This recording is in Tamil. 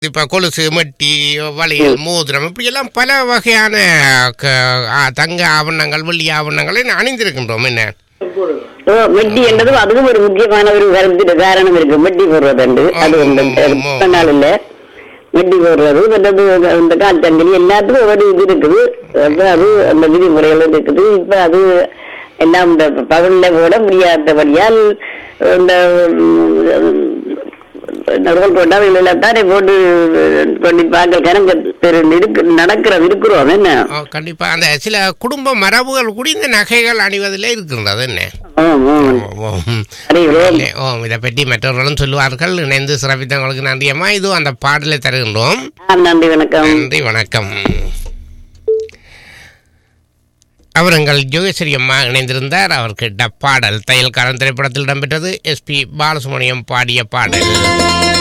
இப்ப கொலுசு மெட்டி வளையல் மோதிரம் இப்படி எல்லாம் பல வகையான க- ஆ, தங்க ஆவணங்கள் வெள்ளி ஆவணங்களை அணிந்திருக்கின்றோம் என்ன ஓ மெட்டி என்றதும் அதுவும் ஒரு முக்கியமான ஒரு கருத்து காரணம் இருக்கு மெட்டி போடுறது அது ஆமா, ஆமா, ஆமா. நாள் இல்ல மெட்டி போடுறது மற்றது இந்த கால்சங்கிலி எல்லாத்துக்கும் ஒரு இது இருக்குது அப்ப அது அந்த விதிமுறைகள் இருக்குது இப்ப அது எல்லாம் இந்த பகல்ல போட முடியாதபடியால் இந்த ரோல் போட்டா தானே போட்டு கொண்டு பார்க்க கணக்கு தெரு- இருக்கு நடக்கிற இருக்கிறோம் என்ன ஆ, கண்டிப்பா அந்த சில குடும்ப மரபுகள் கூட இந்த நகைகள் அணிவதில் இருக்கின்றது என்ன ஆம், ஆம். ஓ, ஓ, ம். அறிகிறோம் இல்லை, ஓ இதை பற்றி மற்றவர்களும் சொல்லுவார்கள் இணைந்து சிறப்பித்தவங்களுக்கு நன்றியம்மா இது அந்த பாடலை தருகின்றோம் ஆம், நன்றி வணக்கம் நன்றி வணக்கம் அவர் எங்கள் ஜோகேஸ்வரி அம்மா இணைந்திருந்தார் அவர் கேட்ட பாடல் தையல்காரன் திரைப்படத்தில் இடம்பெற்றது எஸ்பி பாலசுப்ரமணியம் பாடிய பாடல்